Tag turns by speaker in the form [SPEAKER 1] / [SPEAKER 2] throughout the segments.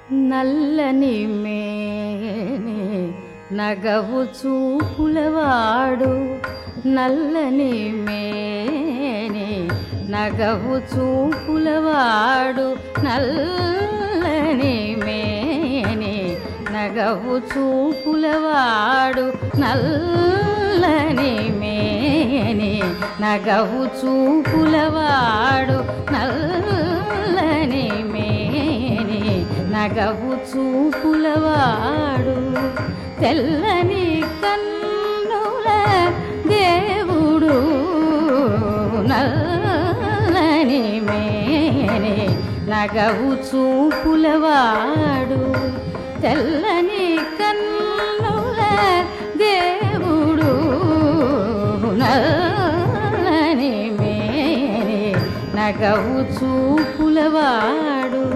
[SPEAKER 1] నల్లని మేని నగవు చూపులవాడు నల్లని మేని నగవు చూపులవాడు నల్లని మేని నగవు చూపులవాడు నల్లని మేని నగవు చూపులవాడు నల్లని మేని నగవు చూపులవాడు తెల్లని కన్నుల దేవుడు నల్లని మేని నగవు చూపులవాడు తెల్లని కన్నుల దేవుడు నల్లని మేని నగవు చూపులవాడు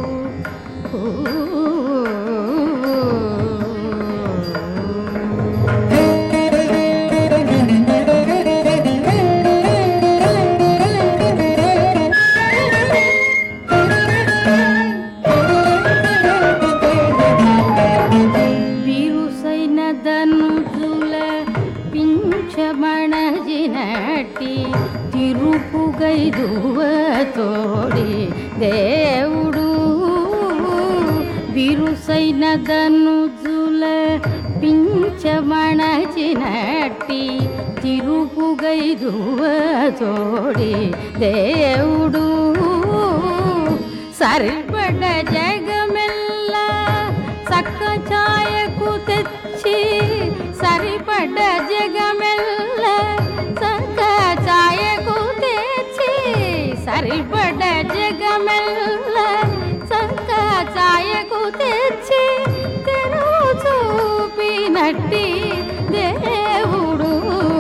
[SPEAKER 1] బిరుసైన ధనుజుల పింఛమణజినటి తిరుపుగైదువ తోడి దేవుడు బిరుసైన ధనుజుల పింఛమణజినటి తిరుపుగైదువ తోడి దేవుడు సరిపడ జగమెల్ల చక్క ఛాయకు తెచ్చి సరిపడ్డ జగమెల్ల చక్క ఛాయకు తెచ్చి సరిపడ్డ జగమెల్ల చక్క ఛాయకు తెచ్చి తెరువు చూపినట్టి దేవుడు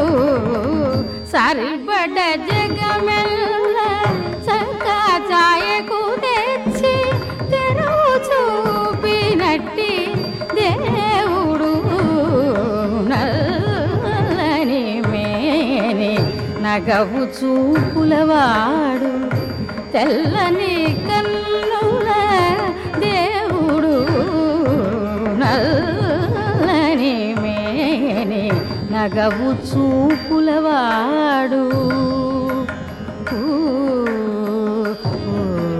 [SPEAKER 1] సరిపడ్డ జగమెల్ల చక్క ఛాయకు తెచ్చి తెరువు చూపినట్టి దేవుడు నల్లని మేని నగవు చూపులవాడు తెల్లని కన్నుల దేవుడు నల్లని మేని నగవు చూపులవాడు ఊ, ఊ.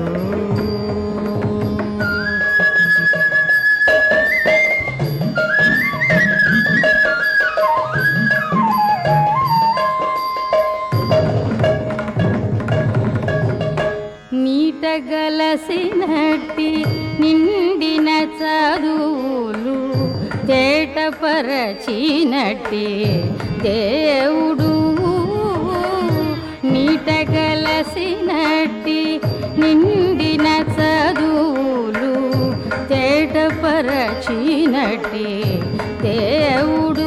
[SPEAKER 1] నీటగలసినట్టి నిండిన చదువులు తేటపరచినట్టి దేవుడు నీటగలసినట్టి నిండిన చదువులు తేటపరచినట్టి దేవుడు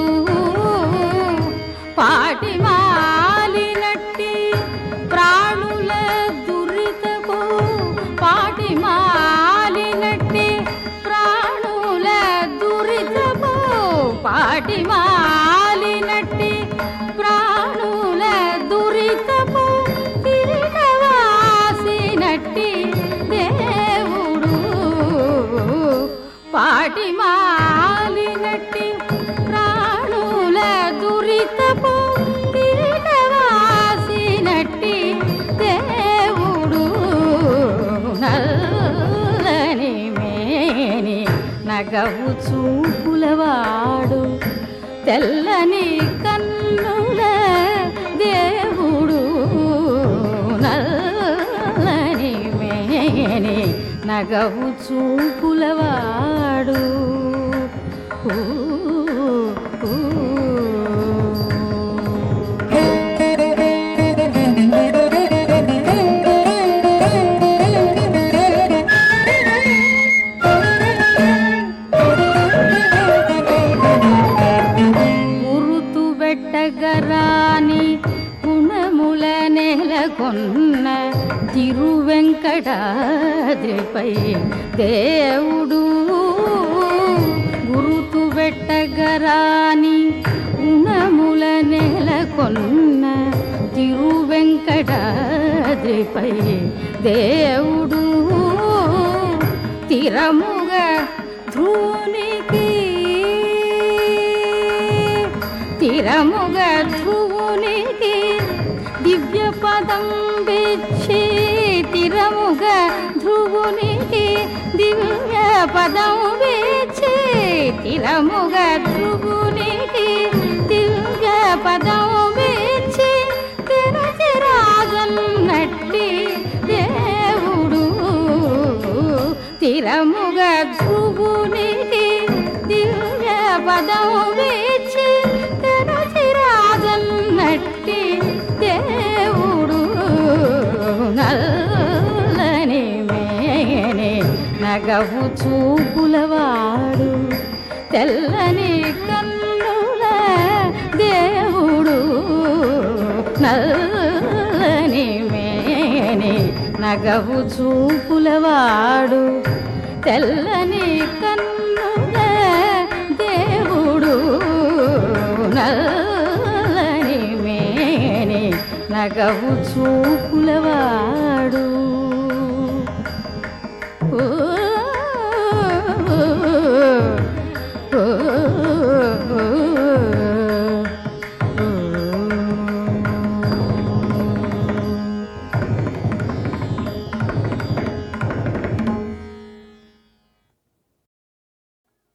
[SPEAKER 1] పాటి మాలినట్టి ప్రాణుల దురితకు పాటి మాలినట్టి ప్రాణుల దురితకు పాటి మాలినట్టి ప్రాణుల దురితకు తిరిగవాసినట్టి దేవుడు పాటి మాలినట్టి ప్రాణుల దురితపు తిరిగవాసినట్టి దేవుడు నల్లని మేని నగవు చూపులవాడు తెల్లని కన్నుల దేవుడు నల్లని మేని నగవు చూపులవాడు ఊ, ఊ. గురుతు పెట్టగరాని గుణముల నెలకొన్న తిరువెంకటాద్రిపై దేవుడు గురుతు పెట్టగరాని గుణముల నెలకొన్న తిరువెంకటాద్రిపై దేవుడు స్థిరముగ ధ్రువునికి తిరముగ ధ్రువునికి దివ్య పదం బిచ్చి తిరముగ ధ్రువునికి దివ్య పదం బిచ్చి తిరముగ ధ్రువునికి దివ్య పదం బిచ్చి తెరచి రాజన్నట్టి దేవుడు తిరముగ ధ్రువునికి దివ్య పదం బిచ్చి తెరచి రాజన్నట్టి దేవుడు నల్లని మేనే నగవు చూపులవాడు తెల్లని కన్నుల దేవుడు నల్లని మేనే నగవు చూపులవాడు తెల్లని కన్నుల దేవుడు నల్లని మేనే నగవు చూపులవాడు